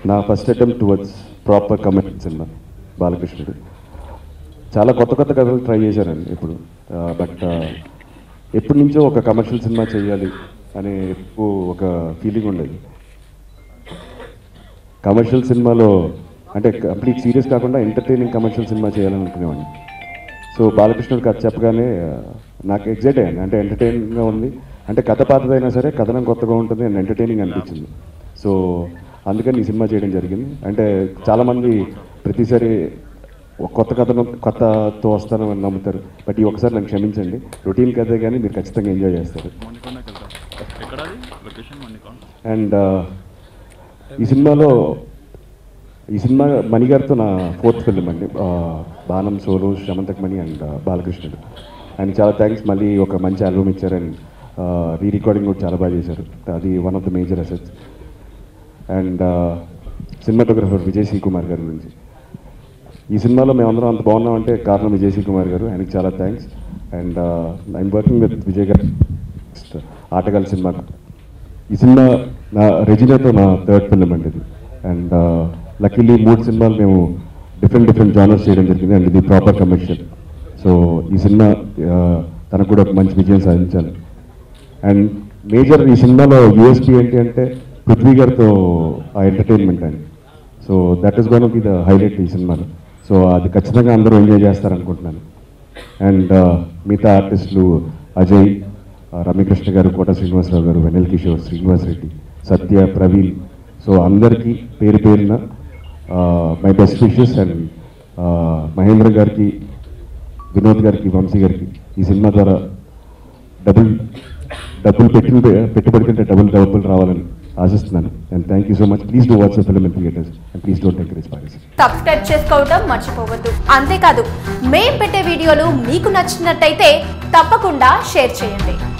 నా first attempt towards proper commercial cinema Balakrishnudu చాలా కొత్త కొత్త కథలు ట్రై చేశానండి ఇప్పుడు బట్ ఎప్పటి నుంచో ఒక కమర్షియల్ సినిమా చేయాలి అనే ఎప్పుడు ఒక ఫీలింగ్ ఉండేది కమర్షియల్ సినిమాలో అంటే కంప్లీట్ సీరియస్ కాకుండా ఎంటర్టైనింగ్ కమర్షియల్ సినిమా చేయాలని అనుకునేవాడిని సో బాలకృష్ణుడు కథ చెప్పగానే ఆ, నాకు ఎగ్జైట్ అయ్యాను అంటే ఎంటర్టైనింగ్గా ఉంది అంటే కథ పాతదైనా సరే కథనం కొత్తగా ఉంటుంది అండ్ ఎంటర్టైనింగ్ అనిపించింది సో అందుకని ఈ సినిమా చేయడం జరిగింది అంటే చాలామంది ప్రతిసారి ఒక కొత్త కథను కొత్తతో వస్తాను అని నమ్ముతారు బట్ ఈ ఒకసారి నన్ను క్షమించండి రొటీన్ కథే కానీ మీరు ఖచ్చితంగా ఎంజాయ్ చేస్తారు మణికొండకి వెళ్తాం ఎక్కడది లొకేషన్ మణికొండ అండ్ ఈ సినిమాలో ఈ సినిమా మణి గారితో నా ఫోర్త్ ఫిల్మ్ అండి ఆ, బాణం సోలు శమంతక్ మణి అండ్ బాలకృష్ణుడు ఆయన చాలా థ్యాంక్స్ మళ్ళీ ఒక మంచి ఆల్బమ్ ఇచ్చారు అండ్ రీ రికార్డింగ్ కూడా చాలా బాగా చేశారు అది one of the major assets and cinematographer Vijay C Kumar గారి గురించి ఈ సినిమాలో మేమందరం అంత బాగున్నామంటే కారణం విజయ్ సి కుమార్ గారు ఆయనకి చాలా thanks and I'm working with Vijay garu ఆటగాళ్ళ సినిమా ఈ సినిమా నా రెజినాతో నా థర్డ్ ఫిల్మ్ అండి ఇది అండ్ లక్కీలీ మూడు సినిమాలు మేము డిఫరెంట్ డిఫరెంట్ జానర్స్ చేయడం జరిగింది అండ్ ఇది ప్రాపర్ కమర్షియల్ సో ఈ సినిమా ఆ, తనకు కూడా ఒక మంచి విజయం సాధించాలి అండ్ మేజర్ ఈ సినిమాలో యూఎస్పీ ఏంటి అంటే పృథ్వీ గారితో ఆ ఎంటర్టైన్మెంట్ అండి so that is gonna be the highlight ఈ సినిమాలో సో అది ఖచ్చితంగా అందరూ ఎంజాయ్ చేస్తారనుకుంటున్నాను అండ్ మిగతా ఆర్టిస్టులు అజయ్ ఆ, రమ్యకృష్ణ గారు కోట శ్రీనివాసరావు గారు వెనల్ కిషోర్ శ్రీనివాస్ రెడ్డి సత్య ప్రవీణ్ సో అందరికీ పేరు పేరున my best wishes and Mahendra గారికి వినోద్ గారికి వంశీ గారికి ఈ సినిమా ద్వారా డబుల్ డబ్బులు పెట్టిన పెట్టుబడి కంటే డబుల్ డబ్బులు రావాలని ఆశిస్తున్నాను and thank you so much please do watch film in theatres and please don't encourage parties subscribe చేసుకోవటం మర్చిపోవద్దు అంతేకాదు మేం పెట్టే వీడియోలు మీకు నచ్చినట్టయితే తప్పకుండా షేర్ చేయండి